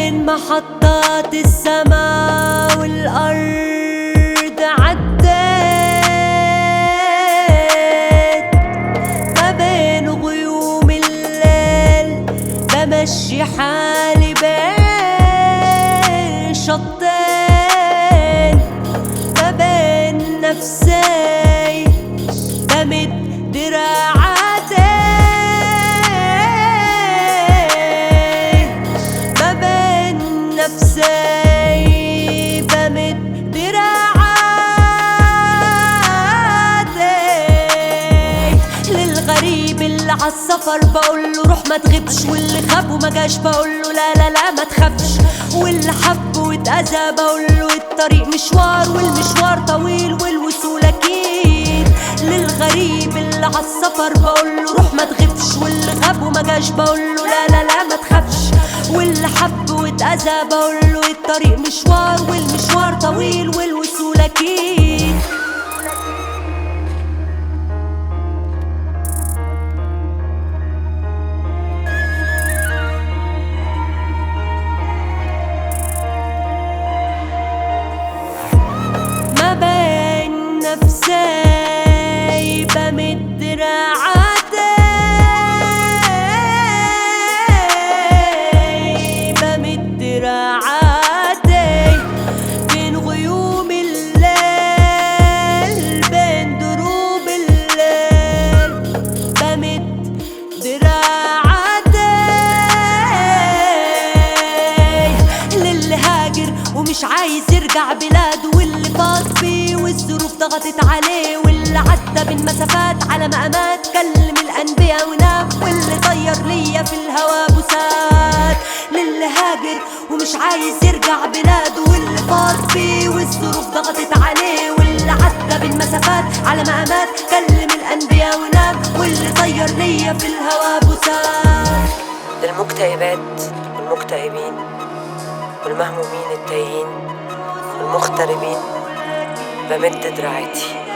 بين محطات السماء والأرض عديت ما بين غيوم الليل بمشي حالي بين شطين ما بين نفسي بمد دراعاتي ما بين نفسي بمد دراعاتي للغريب اللي عالسفر بقوله روح ما تغيبش واللي خاب وما جاش بقوله لا لا لا ما تخافش واللي حب واتأذى بقوله الطريق مشوار والمشوار طويل والوصول أكيد للغريب اللي عالسفر بقوله روح ما تغيبش واللي غاب وما جاش بقوله لا لا لا ما تخافش واللي حب واتأذى بقوله الطريق مشوار والمشوار طويل والوصول أكيد ما بين نفسي بمد دراعاتي بمد دراعاتي بين غيوم الليل بين دروب الليل بمد دراعاتي للي هاجر ومش عايز يرجع بلاده واللي فاض فيه والظروف ضغطت عليه واللي عدى بالمسافات على مقامات كلم الانبياء ونام واللي طير ليا في الهوا بوسات للي هاجر ومش عايز يرجع بلاده واللي فاض فيه والظروف ضغطت عليه واللي عدى بالمسافات على مقامات كلم الانبياء ونام واللي طير ليا في الهوا بوسات للمكتئبات والمكتئبين والمهمومين التايهين والمغتربين بمد دراعتي